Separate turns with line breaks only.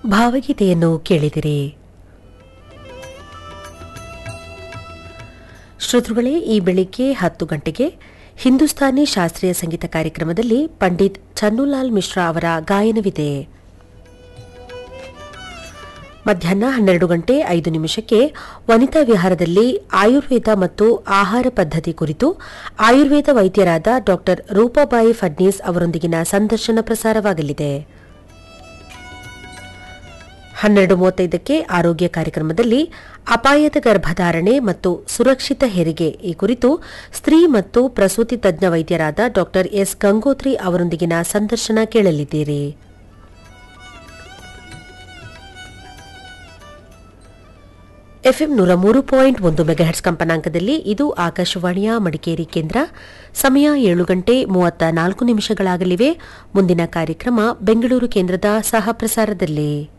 ಭಾವಗೀತೆಯನ್ನು ಕೇಳಿದಿರಿ ಶ್ರೋತೃಗಳೇ ಈ ಬೆಳಿಗ್ಗೆ ಹತ್ತು ಗಂಟೆಗೆ ಹಿಂದೂಸ್ತಾನಿ ಶಾಸ್ತ್ರೀಯ ಸಂಗೀತ ಕಾರ್ಯಕ್ರಮದಲ್ಲಿ ಪಂಡಿತ್ ಚನ್ನುಲಾಲ್ ಮಿಶ್ರಾ ಅವರ ಗಾಯನವಿದೆ ಮಧ್ಯಾಹ್ನ ಹನ್ನೆರಡು ಗಂಟೆ ಐದು ನಿಮಿಷಕ್ಕೆ ವನಿತಾ ವಿಹಾರದಲ್ಲಿ ಆಯುರ್ವೇದ ಮತ್ತು ಆಹಾರ ಪದ್ಧತಿ ಕುರಿತು ಆಯುರ್ವೇದ ವೈದ್ಯರಾದ ಡಾ ರೂಪಾಬಾಯಿ ಫಡ್ನೀಸ್ ಅವರೊಂದಿಗಿನ ಸಂದರ್ಶನ ಪ್ರಸಾರವಾಗಲಿದೆ ಹನ್ನೆರಡು ಮೂವತ್ತೈದಕ್ಕೆ ಆರೋಗ್ಯ ಕಾರ್ಯಕ್ರಮದಲ್ಲಿ ಅಪಾಯದ ಗರ್ಭಧಾರಣೆ ಮತ್ತು ಸುರಕ್ಷಿತ ಹೆರಿಗೆ ಈ ಕುರಿತು ಸ್ತ್ರೀ ಮತ್ತು ಪ್ರಸೂತಿ ತಜ್ಞ ವೈದ್ಯರಾದ ಡಾ ಎಸ್ ಗಂಗೋತ್ರಿ ಅವರೊಂದಿಗಿನ ಸಂದರ್ಶನ ಕೇಳಲಿದ್ದೀರಿ ಎಫ್ಎಂ ನೂರ ಮೂರು ಪಾಯಿಂಟ್ ಒಂದು ಮೆಗಾಹೆಟ್ಸ್ ಕಂಪನಾಂಕದಲ್ಲಿ ಇದು ಆಕಾಶವಾಣಿಯ ಮಡಿಕೇರಿ ಕೇಂದ್ರ ಸಮಯ ಏಳು ಗಂಟೆ ಮೂವತ್ತ ನಾಲ್ಕು ನಿಮಿಷಗಳಾಗಲಿವೆ ಮುಂದಿನ ಕಾರ್ಯಕ್ರಮ ಬೆಂಗಳೂರು ಕೇಂದ್ರದ ಸಹ ಪ್ರಸಾರದಲ್ಲಿ